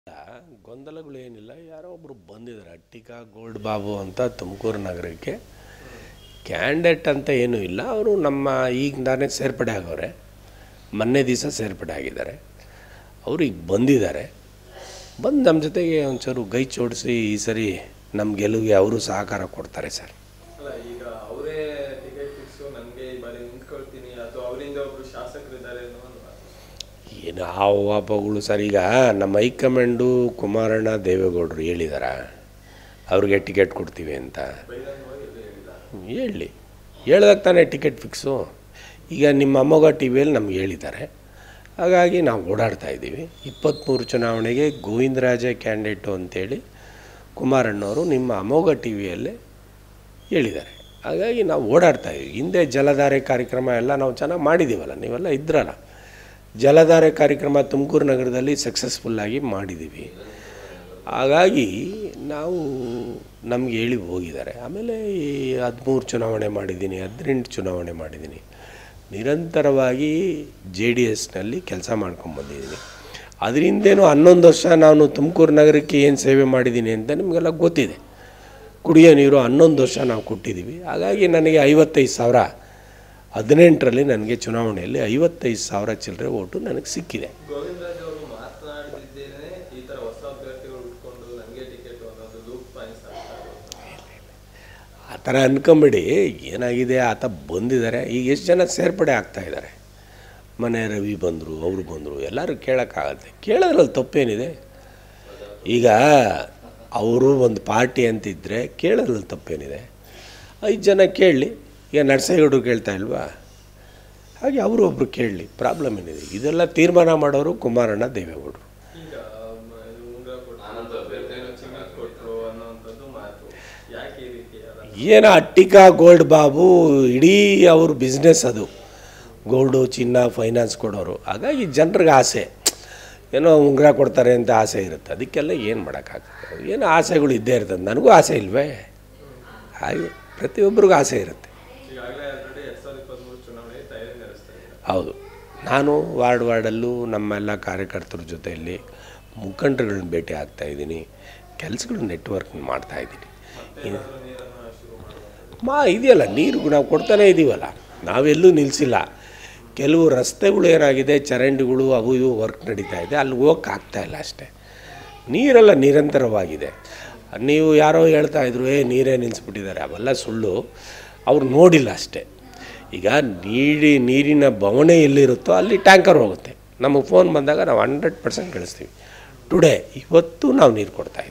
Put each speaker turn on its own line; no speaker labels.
ಗೊಂದಲಗಳು ಏನಿಲ್ಲ ಯಾರೋ ಒಬ್ಬರು ಬಂದಿದ್ದಾರೆ ಅಟ್ಟಿಕಾ ಗೋಲ್ಡ್ ಬಾಬು ಅಂತ ತುಮಕೂರು ನಗರಕ್ಕೆ ಕ್ಯಾಂಡಿಡೇಟ್ ಅಂತ ಏನೂ ಇಲ್ಲ ಅವರು ನಮ್ಮ ಈಗ ನಾನೇ ಸೇರ್ಪಡೆ ಆಗೋರೆ ಮೊನ್ನೆ ದಿವಸ ಸೇರ್ಪಡೆ ಆಗಿದ್ದಾರೆ ಅವರು ಈಗ ಬಂದಿದ್ದಾರೆ ಬಂದು ನಮ್ಮ ಜೊತೆಗೆ ಒಂಚೂರು ಗೈ ಜೋಡಿಸಿ ಈ ಸರಿ ನಮ್ಮ ಗೆಲುವಿಗೆ ಅವರು ಸಹಕಾರ ಕೊಡ್ತಾರೆ ಸರ್
ಅಲ್ಲ ಈಗ ಅವರೇ ಟಿಕೆಟ್ ಫಿಕ್ಸು ನನಗೆ ಈ ಬಾರಿ ನಿಂತ್ಕೊಳ್ತೀನಿ ಅಥವಾ ಅವರಿಂದ ಒಬ್ರು ಶಾಸಕರಿದ್ದಾರೆ ಅನ್ನೋ ಒಂದು ಮಾತು.
ಏನು ಆ ಹಬ್ಬಗಳು ಸರ್ ಈಗ ನಮ್ಮ ಹೈಕಮಾಂಡು ಕುಮಾರಣ್ಣ ದೇವೇಗೌಡರು ಹೇಳಿದಾರ ಅವ್ರಿಗೆ ಟಿಕೆಟ್ ಕೊಡ್ತೀವಿ ಅಂತ
ಬಹಿರಂಗವಾಗಿ ಎಲ್ಲೂ ಹೇಳಿಲ್ಲ
ಹೇಳಿ ಹೇಳ್ದಾಗ ತಾನೇ ಟಿಕೆಟ್ ಫಿಕ್ಸು ಈಗ ನಿಮ್ಮ ಅಮ್ಮಗ ಟಿ ವಿಯಲ್ಲಿ ನಮ್ಗೆ ಹೇಳಿದ್ದಾರೆ ಹಾಗಾಗಿ ನಾವು ಓಡಾಡ್ತಾ ಇದ್ದೀವಿ ಇಪ್ಪತ್ತ್ಮೂರು ಚುನಾವಣೆಗೆ ಗೋವಿಂದರಾಜ ಕ್ಯಾಂಡಿಡೇಟು ಅಂತೇಳಿ ಕುಮಾರಣ್ಣವರು ನಿಮ್ಮ ಅಮೋಘ ಟಿ ವಿಯಲ್ಲೇ ಹೇಳಿದ್ದಾರೆ ಹಾಗಾಗಿ ನಾವು ಓಡಾಡ್ತಾ ಇದ್ದೀವಿ ಹಿಂದೆ ಜಲಧಾರೆ ಕಾರ್ಯಕ್ರಮ ಎಲ್ಲ ನಾವು ಚೆನ್ನಾಗಿ ಮಾಡಿದ್ದೀವಲ್ಲ ನೀವೆಲ್ಲ ಇದ್ರಲ್ಲ ಜಲಧಾರೆ ಕಾರ್ಯಕ್ರಮ ತುಮಕೂರು ನಗರದಲ್ಲಿ ಸಕ್ಸಸ್ಫುಲ್ಲಾಗಿ ಮಾಡಿದ್ದೀವಿ ಹಾಗಾಗಿ ನಾವು ನಮ್ಗೆ ಹೇಳಿ ಹೋಗಿದ್ದಾರೆ ಆಮೇಲೆ ಈ ಹದಿಮೂರು ಚುನಾವಣೆ ಮಾಡಿದ್ದೀನಿ ಹದಿನೆಂಟು ಚುನಾವಣೆ ಮಾಡಿದ್ದೀನಿ ನಿರಂತರವಾಗಿ ಜೆ ಡಿ ಎಸ್ನಲ್ಲಿ ಕೆಲಸ ಮಾಡ್ಕೊಂಬಂದಿದ್ದೀನಿ ಅದರಿಂದೇನು ಹನ್ನೊಂದು ವರ್ಷ ನಾನು ತುಮಕೂರು ನಗರಕ್ಕೆ ಏನು ಸೇವೆ ಮಾಡಿದ್ದೀನಿ ಅಂತ ನಿಮಗೆಲ್ಲ ಗೊತ್ತಿದೆ ಕುಡಿಯೋ ನೀರು ಹನ್ನೊಂದು ವರ್ಷ ನಾವು ಕೊಟ್ಟಿದ್ದೀವಿ ಹಾಗಾಗಿ ನನಗೆ ಐವತ್ತೈದು ಸಾವಿರ ಹದಿನೆಂಟರಲ್ಲಿ ನನಗೆ ಚುನಾವಣೆಯಲ್ಲಿ ಐವತ್ತೈದು ಸಾವಿರ ಚಿಲ್ಲರೆ ಓಟು ನನಗೆ ಸಿಕ್ಕಿದೆ
ಗೋವಿಂದರಾಜ್ ಅವರು ಮಾತನಾಡಿದ್ದೇನೆ ಈ ತರ ಹೊಸ ಅಭ್ಯರ್ಥಿಗಳು ಉಟ್ಕೊಂಡು ನನಗೆ ಟಿಕೆಟ್ ಅನ್ನೋದು ಲೂಪ್ ಪಾಯಿಂಟ್ಸ್ ಆಗ್ತಾ ಇರೋದು
ಆ ಥರ ಅನ್ಕೊಂಬಿಡಿ ಏನಾಗಿದೆ ಆತ ಬಂದಿದ್ದಾರೆ ಈಗ ಎಷ್ಟು ಜನ ಸೇರ್ಪಡೆ ಆಗ್ತಾ ಇದ್ದಾರೆ ಮನೆ ರವಿ ಬಂದರು ಅವರು ಬಂದರು ಎಲ್ಲರೂ ಕೇಳೋಕ್ಕಾಗತ್ತೆ ಕೇಳೋದ್ರಲ್ಲಿ ತಪ್ಪೇನಿದೆ ಈಗ ಅವರು ಒಂದು ಪಾರ್ಟಿ ಅಂತಿದ್ದರೆ ಕೇಳೋದ್ರಲ್ಲಿ ತಪ್ಪೇನಿದೆ ಐದು ಜನ ಕೇಳಲಿ ಈಗ ನರಸೇಗೌಡರು ಕೇಳ್ತಾ ಇಲ್ವಾ ಹಾಗೆ ಅವರು ಒಬ್ಬರು ಕೇಳಲಿ ಪ್ರಾಬ್ಲಮ್ ಏನಿದೆ ಇದೆಲ್ಲ ತೀರ್ಮಾನ ಮಾಡೋರು ಕುಮಾರಣ್ಣ ದೇವೇಗೌಡರು
ಈಗ ಮ, ಇದು ಉಂಗುರ ಕೊಟ್ಟರು ಏನೋ ಚಿನ್ನ ಕೊಟ್ಟರು ಅನ್ನೋಂಥದ್ದು ಮಾತು ಯಾಕೆ ಈ ರೀತಿ ಅದನ್ನ
ಏನೋ ಅಟ್ಟಿಕಾ ಗೋಲ್ಡ್ ಬಾಬು ಇಡೀ ಅವ್ರ ಬಿಸ್ನೆಸ್ ಅದು ಗೋಲ್ಡು ಚಿನ್ನ ಫೈನಾನ್ಸ್ ಕೊಡೋರು ಹಾಗಾಗಿ ಜನರಿಗೆ ಆಸೆ ಏನೋ ಉಂಗುರ ಕೊಡ್ತಾರೆ ಅಂತ ಆಸೆ ಇರುತ್ತೆ ಅದಕ್ಕೆಲ್ಲ ಏನು ಮಾಡೋಕ್ಕಾಗತ್ತೆ ಏನೋ ಆಸೆಗಳು ಇದ್ದೇ ಇರ್ತದೆ ನನಗೂ ಆಸೆ ಇಲ್ವೇ ಹಾಗೆ ಪ್ರತಿಯೊಬ್ಬರಿಗೂ ಆಸೆ ಇರುತ್ತೆ
ಈಗಾಗಲೇ ಆಲ್ರೆಡಿ ಎರಡ್ ಸಾವಿರದ ಇಪ್ಪತ್ತ್ಮೂರು ಚುನಾವಣೆಗೆ ತಯಾರಿ ನಡೆಸ್ತಾ ಇದ್ದಾರೆ
ಹೌದು ನಾನು ವಾರ್ಡ್ ವಾರ್ಡಲ್ಲೂ ನಮ್ಮೆಲ್ಲ ಕಾರ್ಯಕರ್ತರ ಜೊತೆಯಲ್ಲಿ ಮುಖಂಡರುಗಳನ್ನ ಭೇಟಿ ಆಗ್ತಾ ಇದ್ದೀನಿ ಕೆಲಸಗಳು ನೆಟ್ವರ್ಕ್ ಮಾಡ್ತಾ ಇದ್ದೀನಿ
ಏನಾದರೂ ನೀರನ್ನು ಶುರು ಮಾಡುವಂಥದ್ದು
ಮಾ ಇದೆಯಲ್ಲ ನೀರು ನಾವು ಕೊಡ್ತಾನೇ ಇದ್ದೀವಲ್ಲ ನಾವೆಲ್ಲೂ ನಿಲ್ಲಿಸಿಲ್ಲ ಕೆಲವು ರಸ್ತೆಗಳು ಏನಾಗಿದೆ ಚರಂಡಿಗಳು ಅವು ಇವು ವರ್ಕ್ ನಡೀತಾ ಇದೆ ಅಲ್ಲಿ ಹೋಗಕ್ಕೆ ಆಗ್ತಾ ಇಲ್ಲ ಅಷ್ಟೇ ನೀರೆಲ್ಲ ನಿರಂತರವಾಗಿದೆ ನೀವು ಯಾರೋ ಹೇಳ್ತಾ ಇದ್ರು ಏ ನೀರೇ ನಿಲ್ಲಿಸ್ಬಿಟ್ಟಿದ್ದಾರೆ ಅವೆಲ್ಲ ಸುಳ್ಳು ಅವ್ರು ನೋಡಿಲ್ಲ ಅಷ್ಟೇ ಈಗ ನೀಡಿ ನೀರಿನ ಬವಣೆ ಎಲ್ಲಿರುತ್ತೋ ಅಲ್ಲಿ ಟ್ಯಾಂಕರ್ ಹೋಗುತ್ತೆ ನಮಗೆ ಫೋನ್ ಬಂದಾಗ ನಾವು ಹಂಡ್ರೆಡ್ ಪರ್ಸೆಂಟ್ ಕಳಿಸ್ತೀವಿ ಟುಡೇ ಇವತ್ತು ನಾವು ನೀರು ಕೊಡ್ತಾ ಇದ್ದೀವಿ